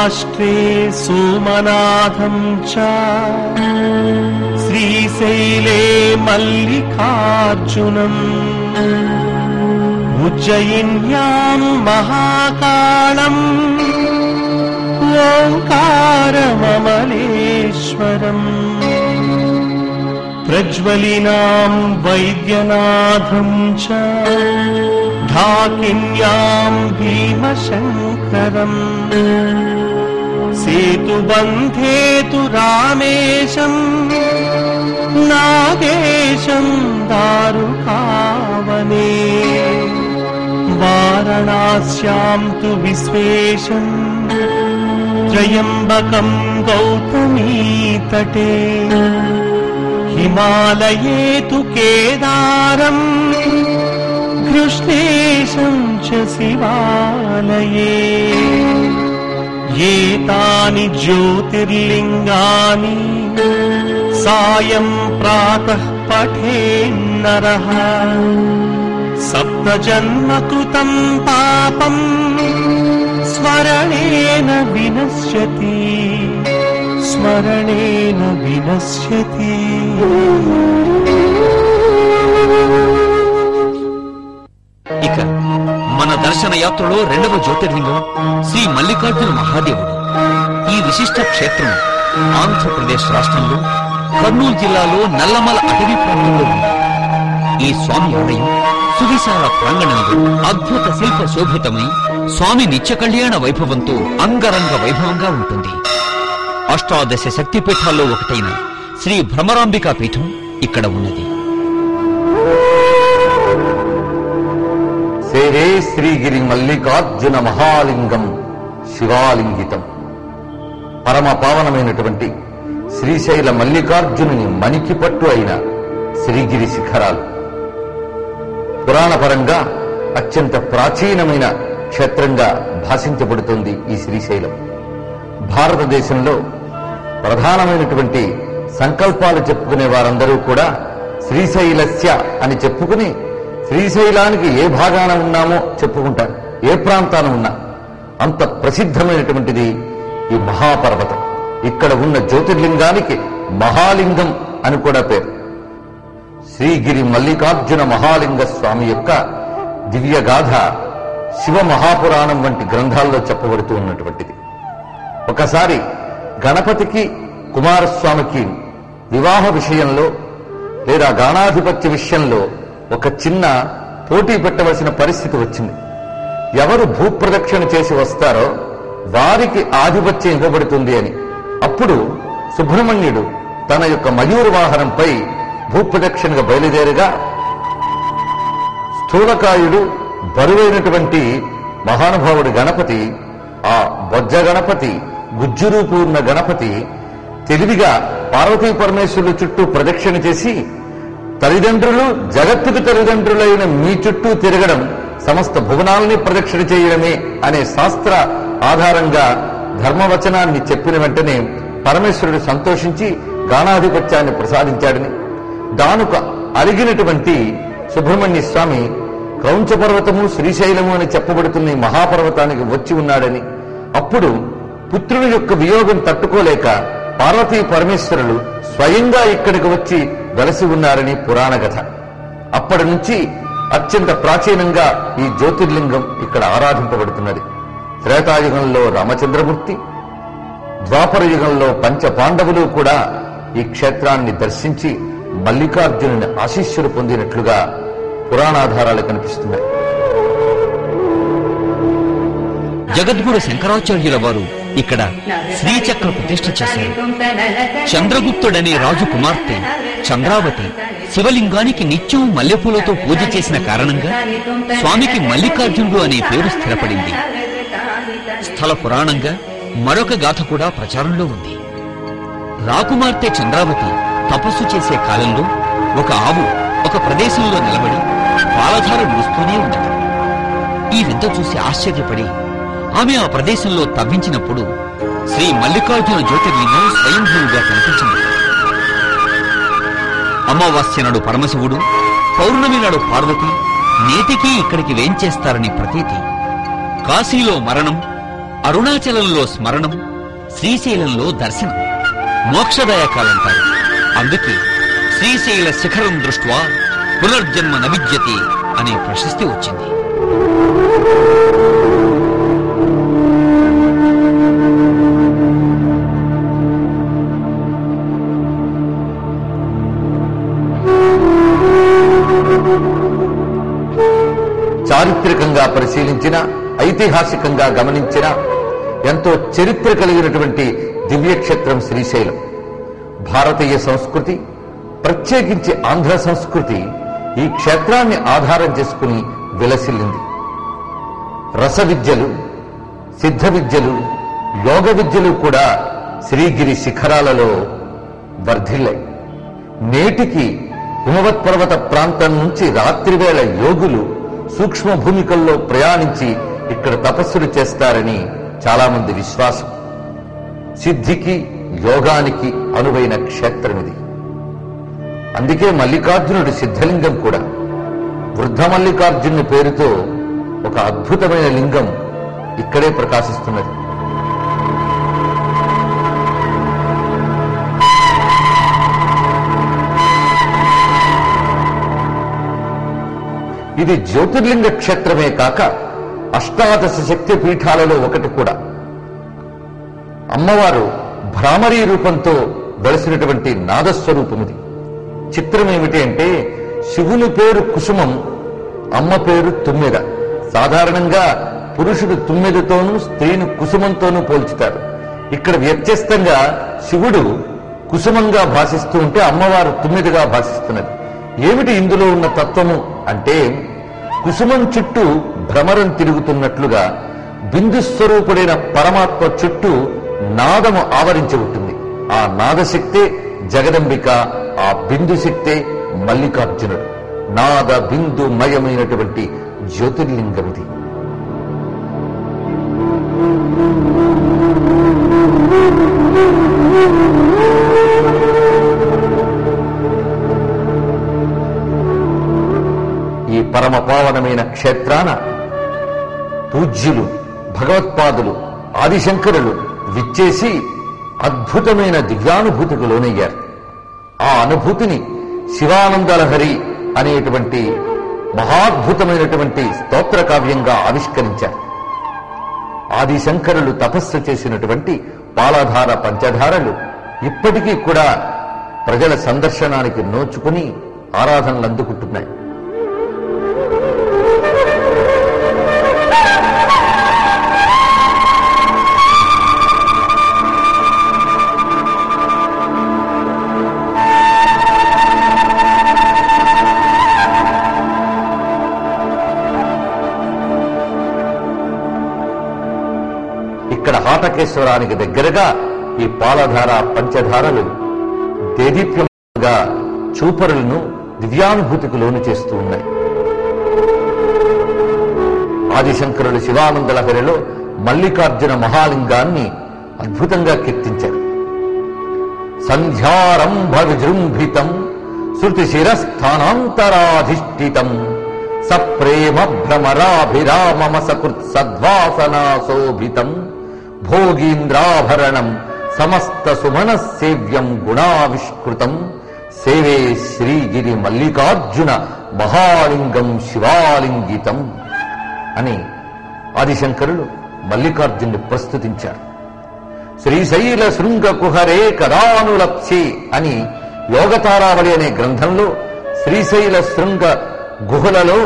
महाराष्ट्रे सोमनाथं च श्रीशैले मल्लिकार्जुनम् उज्जयिन्यां महाकालम् ओङ्कारममलेश्वरम् प्रज्वलिनां वैद्यनाथं च ढाकिन्यां भीमशङ्करम् सेतुबन्धे तु रामेशम् नागेशम् दारुकावने वारणास्याम् तु विश्वेशम् त्र्यम्बकम् गौतमीतटे हिमालये तु केदारम् कृष्णेशम् च शिवालये एतानि ज्योतिर्लिङ्गानि सायं प्रातः पठेन्नरः सप्तजन्म कृतम् पापम् स्मरणेन विनश्यति स्मरणेन विनश्यति ఇక మన దర్శన యాత్రలో రెండవ జ్యోతిర్లింగం శ్రీ మల్లికార్జున మహాదేవుడు ఈ విశిష్ట క్షేత్రం ఆంధ్రప్రదేశ్ రాష్ట్రంలో కర్నూలు జిల్లాలో నల్లమల అటవీ ప్రాంతంలో ఉంది ఈ స్వామి ఆలయం సువిశాల ప్రాంగణంలో అద్భుత శిల్ప శోభితమై స్వామి నిత్య కళ్యాణ వైభవంతో అంగరంగ వైభవంగా ఉంటుంది అష్టాదశ శక్తిపీఠాల్లో ఒకటైన శ్రీ భ్రమరాంబికా పీఠం ఇక్కడ ఉన్నది సేహే శ్రీగిరి మల్లికార్జున మహాలింగం శివాలింగితం పరమ పావనమైనటువంటి శ్రీశైల మల్లికార్జునుని మణికి పట్టు అయిన శ్రీగిరి శిఖరాలు పురాణపరంగా అత్యంత ప్రాచీనమైన క్షేత్రంగా భాషించబడుతోంది ఈ శ్రీశైలం భారతదేశంలో ప్రధానమైనటువంటి సంకల్పాలు చెప్పుకునే వారందరూ కూడా శ్రీశైలస్య అని చెప్పుకుని శ్రీశైలానికి ఏ భాగాన ఉన్నామో చెప్పుకుంటారు ఏ ప్రాంతాన ఉన్నా అంత ప్రసిద్ధమైనటువంటిది ఈ మహాపర్వతం ఇక్కడ ఉన్న జ్యోతిర్లింగానికి మహాలింగం అని కూడా పేరు శ్రీగిరి మల్లికార్జున మహాలింగ స్వామి యొక్క దివ్యగాథ శివ మహాపురాణం వంటి గ్రంథాల్లో చెప్పబడుతూ ఉన్నటువంటిది ఒకసారి గణపతికి కుమారస్వామికి వివాహ విషయంలో లేదా గానాధిపత్య విషయంలో ఒక చిన్న పోటీ పెట్టవలసిన పరిస్థితి వచ్చింది ఎవరు భూప్రదక్షిణ చేసి వస్తారో వారికి ఆధిపత్యం ఇవ్వబడుతుంది అని అప్పుడు సుబ్రహ్మణ్యుడు తన యొక్క మయూర వాహనంపై భూప్రదక్షిణగా బయలుదేరగా స్థూలకాయుడు బరువైనటువంటి మహానుభావుడు గణపతి ఆ బొజ్జ గణపతి గుజ్జురూపు ఉన్న గణపతి తెలివిగా పార్వతీ పరమేశ్వరుల చుట్టూ ప్రదక్షిణ చేసి తల్లిదండ్రులు జగత్తుకు తల్లిదండ్రులైన మీ చుట్టూ తిరగడం సమస్త భువనాల్ని ప్రదక్షిణ చేయడమే అనే శాస్త్ర ఆధారంగా ధర్మవచనాన్ని చెప్పిన వెంటనే పరమేశ్వరుడు సంతోషించి గానాధిపత్యాన్ని ప్రసాదించాడని దానుక అరిగినటువంటి సుబ్రహ్మణ్య స్వామి క్రౌంచ పర్వతము శ్రీశైలము అని చెప్పబడుతున్న ఈ మహాపర్వతానికి వచ్చి ఉన్నాడని అప్పుడు పుత్రుని యొక్క వియోగం తట్టుకోలేక పార్వతీ పరమేశ్వరులు స్వయంగా ఇక్కడికి వచ్చి వెలసి ఉన్నారని పురాణ కథ అప్పటి నుంచి అత్యంత ప్రాచీనంగా ఈ జ్యోతిర్లింగం ఇక్కడ ఆరాధింపబడుతున్నది త్రేతాయుగంలో రామచంద్రమూర్తి ద్వాపర యుగంలో పంచ పాండవులు కూడా ఈ క్షేత్రాన్ని దర్శించి మల్లికార్జునుని ఆశీస్సులు పొందినట్లుగా పురాణాధారాలు కనిపిస్తున్నాయి జగద్గురు శంకరాచార్యుల వారు ఇక్కడ శ్రీచక్ర ప్రతిష్ఠ చేశారు చంద్రగుప్తుడనే రాజు కుమార్తె చంద్రావతి శివలింగానికి నిత్యం మల్లెపూలతో పూజ చేసిన కారణంగా స్వామికి మల్లికార్జునుడు అనే పేరు స్థిరపడింది స్థల పురాణంగా మరొక గాథ కూడా ప్రచారంలో ఉంది రాకుమార్తె చంద్రావతి తపస్సు చేసే కాలంలో ఒక ఆవు ఒక ప్రదేశంలో నిలబడి పాలధార విడుస్తూనే ఉండదు ఈ వింత చూసి ఆశ్చర్యపడి ఆమె ఆ ప్రదేశంలో తవ్వించినప్పుడు శ్రీ మల్లికార్జున జ్యోతిర్లింగం స్వయంభూగా కనిపించింది అమావాస్య నాడు పరమశివుడు పౌర్ణమి నాడు పార్వతి నేటికీ ఇక్కడికి వేంచేస్తారని ప్రతీతి కాశీలో మరణం అరుణాచలంలో స్మరణం శ్రీశైలంలో దర్శనం మోక్షదాయకాలంటారు అందుకే శ్రీశైల శిఖరం దృష్ట్వా పునర్జన్మ నవిద్యతే అనే ప్రశస్తి వచ్చింది చారిత్రకంగా పరిశీలించిన ఐతిహాసికంగా గమనించిన ఎంతో చరిత్ర కలిగినటువంటి దివ్యక్షేత్రం శ్రీశైలం భారతీయ సంస్కృతి ప్రత్యేకించి ఆంధ్ర సంస్కృతి ఈ క్షేత్రాన్ని ఆధారం చేసుకుని విలసిల్లింది రస విద్యలు సిద్ధ విద్యలు యోగ విద్యలు కూడా శ్రీగిరి శిఖరాలలో వర్ధిల్లాయి నేటికి హిమవత్ పర్వత ప్రాంతం నుంచి రాత్రివేళ యోగులు సూక్ష్మ భూమికల్లో ప్రయాణించి ఇక్కడ తపస్సులు చేస్తారని చాలా మంది విశ్వాసం సిద్ధికి యోగానికి అనువైన క్షేత్రం ఇది అందుకే మల్లికార్జునుడి సిద్ధలింగం కూడా వృద్ధ మల్లికార్జునుని పేరుతో ఒక అద్భుతమైన లింగం ఇక్కడే ప్రకాశిస్తున్నది ఇది జ్యోతిర్లింగ క్షేత్రమే కాక అష్టాదశ శక్తి పీఠాలలో ఒకటి కూడా అమ్మవారు భ్రామరీ రూపంతో వెలసినటువంటి నాదస్వరూపం ఇది చిత్రం ఏమిటి అంటే శివుని పేరు కుసుమం అమ్మ పేరు తుమ్మెద సాధారణంగా పురుషుడు తుమ్మెదతోనూ స్త్రీని కుసుమంతోనూ పోల్చుతారు ఇక్కడ వ్యత్యస్తంగా శివుడు కుసుమంగా భాషిస్తూ ఉంటే అమ్మవారు తుమ్మెదగా భాషిస్తున్నది ఏమిటి ఇందులో ఉన్న తత్వము అంటే కుసుమం చుట్టూ భ్రమరం తిరుగుతున్నట్లుగా బిందు స్వరూపుడైన పరమాత్మ చుట్టూ నాదము ఆవరించి ఉంటుంది ఆ నాదశక్తే జగదంబిక ఆ బిందు శక్తే మల్లికార్జునుడు నాద బిందు మయమైనటువంటి జ్యోతిర్లింగం ఇది ఈ పరమ పావనమైన క్షేత్రాన పూజ్యులు భగవత్పాదులు ఆదిశంకరులు విచ్చేసి అద్భుతమైన దివ్యానుభూతికి లోనయ్యారు ఆ అనుభూతిని శివానందలహరి అనేటువంటి మహాద్భుతమైనటువంటి స్తోత్ర కావ్యంగా ఆవిష్కరించారు ఆదిశంకరులు తపస్సు చేసినటువంటి పాలధార పంచధారలు ఇప్పటికీ కూడా ప్రజల సందర్శనానికి నోచుకుని ఆరాధనలు అందుకుంటున్నాయి ఇక్కడ హాటకేశ్వరానికి దగ్గరగా ఈ పాలధార పంచధారలు దేదీప్యంగా చూపరులను దివ్యానుభూతికి లోను చేస్తూ ఉన్నాయి ఆదిశంకరులు శివానంద లహరిలో మల్లికార్జున మహాలింగాన్ని అద్భుతంగా కీర్తించారు సంధ్యారంభ విజృంభితం శృతి శిరస్థానాంతరాధిష్ఠితం సప్రేమ భ్రమరాభిరామమ సకృత్ సద్వాసనాశోభితం భోగీంద్రాభరణం సమస్త సుమన సేవ్యం గుణావిష్కృతం సేవే శ్రీగిరి మల్లికార్జున మహాలింగం శివాలింగితం అని ఆదిశంకరులు మల్లికార్జున్ని ప్రస్తుతించారు శ్రీశైల శృంగ కుహరే కదానులప్సి అని యోగతారావళి అనే గ్రంథంలో శ్రీశైల శృంగ గుహలలో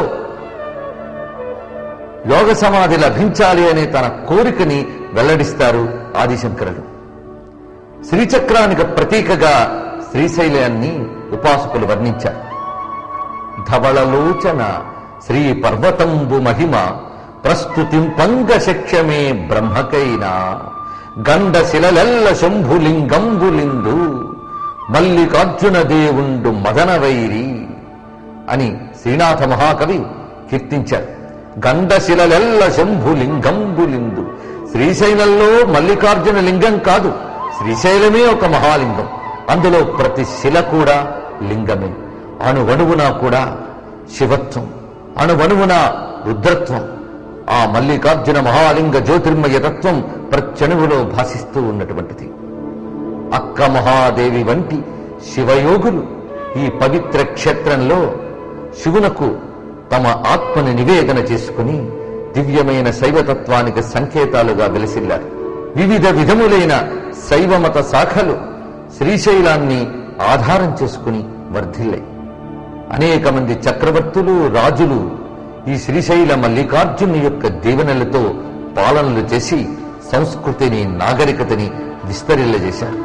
యోగ సమాధి లభించాలి అనే తన కోరికని వెల్లడిస్తారు ఆదిశంకరులు శ్రీచక్రానికి ప్రతీకగా శ్రీశైలాన్ని ఉపాసకులు వర్ణించారు ధవళలోచన శ్రీ పర్వతంబు మహిమ ప్రస్తుతిం పంగశక్ష్యమే బ్రహ్మకైనా గండ శిలలెల్ల శంభులింగంబులిందు మల్లికార్జున దేవుండు మదనవైరి అని శ్రీనాథ మహాకవి కీర్తించారు గండశిలలెల్ల శంభులింగంబులిందు శ్రీశైలంలో మల్లికార్జున లింగం కాదు శ్రీశైలమే ఒక మహాలింగం అందులో ప్రతి శిల కూడా లింగమే అణువణువున కూడా శివత్వం అణువణువున రుద్రత్వం ఆ మల్లికార్జున మహాలింగ జ్యోతిర్మయ తత్వం ప్రత్యణువులో భాసిస్తూ ఉన్నటువంటిది అక్క మహాదేవి వంటి శివయోగులు ఈ పవిత్ర క్షేత్రంలో శివునకు తమ ఆత్మని నివేదన చేసుకుని దివ్యమైన శైవతత్వానికి సంకేతాలుగా వెలిసిల్లారు వివిధ విధములైన శైవమత శాఖలు శ్రీశైలాన్ని ఆధారం చేసుకుని వర్ధిల్లాయి అనేక మంది చక్రవర్తులు రాజులు ఈ శ్రీశైల మల్లికార్జుని యొక్క దీవెనలతో పాలనలు చేసి సంస్కృతిని నాగరికతని విస్తరిల్లజేశారు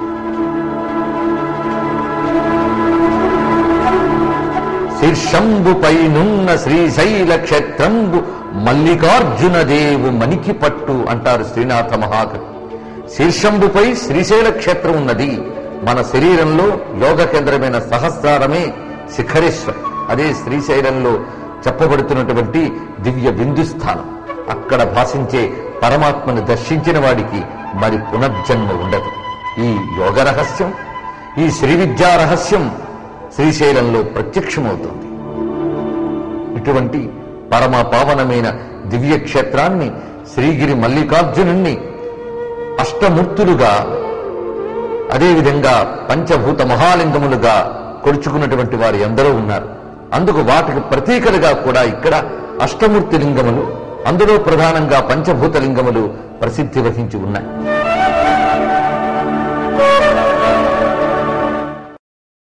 శీర్షంబుపైనున్న శ్రీశైల క్షేత్రంబు మల్లికార్జున దేవు మనికి పట్టు అంటారు శ్రీనాథ మహాకవి శీర్షంబుపై శ్రీశైల క్షేత్రం ఉన్నది మన శరీరంలో యోగ కేంద్రమైన సహస్రారమే శిఖరేశ్వర్ అదే శ్రీశైలంలో చెప్పబడుతున్నటువంటి దివ్య బిందు స్థానం అక్కడ భాషించే పరమాత్మను దర్శించిన వాడికి మరి పునర్జన్మ ఉండదు ఈ యోగ రహస్యం ఈ శ్రీ విద్యా రహస్యం శ్రీశైలంలో ప్రత్యక్షమవుతుంది ఇటువంటి పరమ పావనమైన దివ్య క్షేత్రాన్ని శ్రీగిరి మల్లికార్జునుణ్ణి అష్టమూర్తులుగా అదేవిధంగా పంచభూత మహాలింగములుగా కొడుచుకున్నటువంటి వారు ఎందరో ఉన్నారు అందుకు వాటికి ప్రతీకలుగా కూడా ఇక్కడ అష్టమూర్తి లింగములు అందులో ప్రధానంగా పంచభూత లింగములు ప్రసిద్ధి వహించి ఉన్నాయి